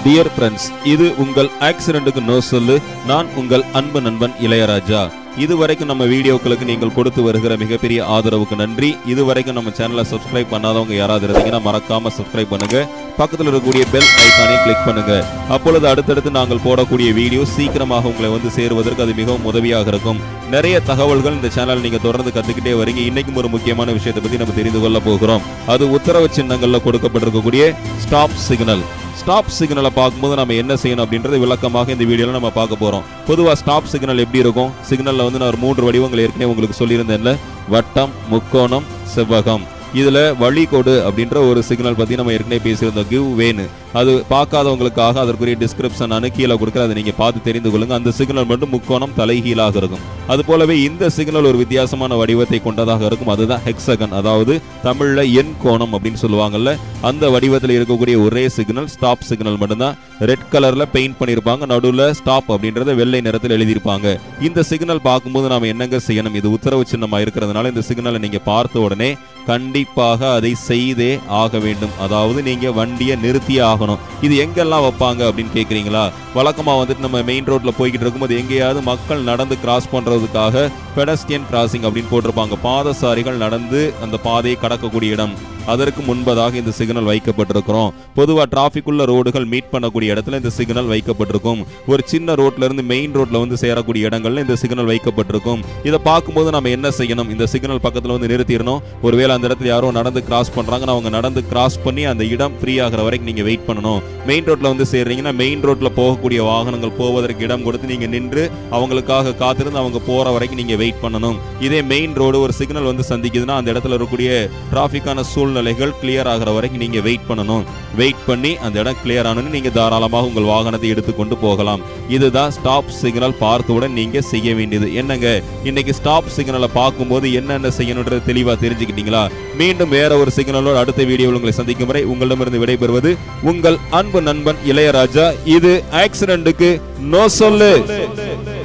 dear friends இது உங்கள் ஆக்சிடென்ட்டுக்கு no சொல்லு நான் உங்கள் அன்பு நண்பன் இளையராஜா இதுவரைக்கும் நம்ம வீடியோக்களுக்கு நீங்கள் கொடுத்து வருகிற மிகப்பெரிய ஆதரவுக்கு நன்றி இதுவரைக்கும் நம்ம சேனலை சப்ஸ்கிரைப் பண்ணாதவங்க யாராவது இருந்தீங்கன்னா மறக்காம சப்ஸ்கிரைப் பண்ணுங்க பக்கத்தில் இருக்கக்கூடிய பெல் ஐக்கானை கிளிக் பண்ணுங்க அப்பொழுது அடுத்தடுத்து நாங்கள் போடக்கூடிய வீடியோ சீக்கிரமாக உங்களை வந்து சேருவதற்கு அது மிகவும் உதவியாக இருக்கும் நிறைய தகவல்கள் இந்த சேனல் நீங்க தொடர்ந்து கத்துக்கிட்டே வரீங்க இன்னைக்கும் ஒரு முக்கியமான விஷயத்தை பத்தி நம்ம தெரிந்து கொள்ள போகிறோம் அது உத்தரவு சின்னங்கள்ல கொடுக்கப்பட்டிருக்கக்கூடிய ஸ்டாப் சிக்னல் ஸ்டாப் சிக்னலை பார்க்கும்போது நம்ம என்ன செய்யணும் அப்படின்றது விளக்கமாக இந்த வீடியோல நம்ம பார்க்க போறோம் பொதுவா ஸ்டாப் சிக்னல் எப்படி இருக்கும் சிக்னல்ல வந்து நான் ஒரு மூன்று வடிவங்கள் ஏற்கனவே உங்களுக்கு சொல்லியிருந்தேன்ல வட்டம் முக்கோணம் செவ்வகம் இதுல வழிகோடு அப்படின்ற ஒரு சிக்னல் பத்தி நம்ம ஏற்கனவே பேசியிருந்தோம் கிவ் வேனு அது பார்க்காதவங்களுக்காக அதற்குரிய டிஸ்கிரிப்ஷன் நான் கீழே கொடுக்குற அதை நீங்க பார்த்து தெரிந்து கொள்ளுங்க அந்த சிக்னல் மட்டும் முக்கோணம் தலைகீழாக இருக்கும் அது போலவே இந்த சிக்னல் ஒரு வித்தியாசமான வடிவத்தை கொண்டதாக இருக்கும் அதுதான் ஹெக்ஸகன் அதாவது தமிழ்ல எண் கோணம் அப்படின்னு சொல்லுவாங்கல்ல அந்த வடிவத்தில் இருக்கக்கூடிய ஒரே சிக்னல் ஸ்டாப் சிக்னல் மட்டும்தான் ரெட் கலர்ல பெயிண்ட் பண்ணியிருப்பாங்க நடுவில் ஸ்டாப் அப்படின்றத வெள்ளை நிறத்தில் எழுதியிருப்பாங்க இந்த சிக்னல் பார்க்கும்போது நாம என்னங்க செய்யணும் இது உத்தரவு சின்னமா இருக்கிறதுனால இந்த சிக்னலை நீங்க பார்த்த உடனே கண்டிப்பாக அதை செய்தே ஆக வேண்டும் அதாவது நீங்க வண்டியை நிறுத்தியே ஆகணும் இது எங்கெல்லாம் வைப்பாங்க அப்படின்னு கேக்குறீங்களா வழக்கமா வந்துட்டு நம்ம மெயின் ரோட்ல போய்கிட்டு இருக்கும்போது எங்கேயாவது மக்கள் நடந்து கிராஸ் பண்றதுக்காக பெடஸ்டியன் கிராசிங் அப்படின்னு போட்டிருப்பாங்க பாதசாரிகள் நடந்து அந்த பாதையை கடக்கக்கூடிய இடம் அதற்கு முன்பதாக இந்த சிக்னல் வைக்கப்பட்டிருக்கிறோம் பொதுவா டிராஃபிக் உள்ள ரோடுகள் மீட் பண்ணக்கூடிய இடத்துல இந்த சிக்னல் வைக்கப்பட்டிருக்கும் ஒரு சின்ன ரோட்ல இருந்து மெயின் ரோட்ல வந்து சேரக்கூடிய இடங்கள்ல இந்த சிக்னல் வைக்கப்பட்டிருக்கும் இதை பார்க்கும்போது நம்ம என்ன செய்யணும் இந்த சிக்னல் பக்கத்துல வந்து நிறுத்திடணும் ஒருவேளை அந்த இடத்துல யாரோ நடந்து கிராஸ் பண்றாங்கன்னா அவங்க நடந்து கிராஸ் பண்ணி அந்த இடம் ஃப்ரீ ஆகிற வரைக்கும் நீங்க வெயிட் பண்ணணும் மெயின் ரோட்ல வந்து சேர்றீங்கன்னா மெயின் ரோட்ல போகக்கூடிய வாகனங்கள் போவதற்கு இடம் கொடுத்து நீங்க நின்று அவங்களுக்காக காத்திருந்து அவங்க போற வரைக்கும் நீங்க வெயிட் பண்ணணும் இதே மெயின் ரோடு ஒரு சிக்னல் வந்து சந்திக்குதுன்னா அந்த இடத்துல இருக்கக்கூடிய டிராஃபிக்கான சூழ்நிலைகள் கிளியர் ஆகிற வரைக்கும் நீங்க வெயிட் பண்ணணும் வெயிட் பண்ணி அந்த இடம் கிளியர் ஆனோன்னு நீங்க தாராளமாக உங்கள் வாகனத்தை எடுத்துக்கொண்டு போகலாம் இதுதான் ஸ்டாப் சிக்னல் பார்த்தவுடன் நீங்க செய்ய வேண்டியது என்னங்க இன்னைக்கு ஸ்டாப் சிக்னலை பார்க்கும்போது என்னென்ன செய்யணுன்றது தெளிவா தெரிஞ்சுக்கிட்டீங்களா மீண்டும் வேற ஒரு சிக்னலோடு அடுத்த வீடியோவில் உங்களை சந்திக்கும் வரை உங்களிடமிருந்து விடைபெறுவது உங்கள் அன்பு நண்பன் இளையராஜா இது ஆக்சிடென்ட்டுக்கு நோ சொல்லு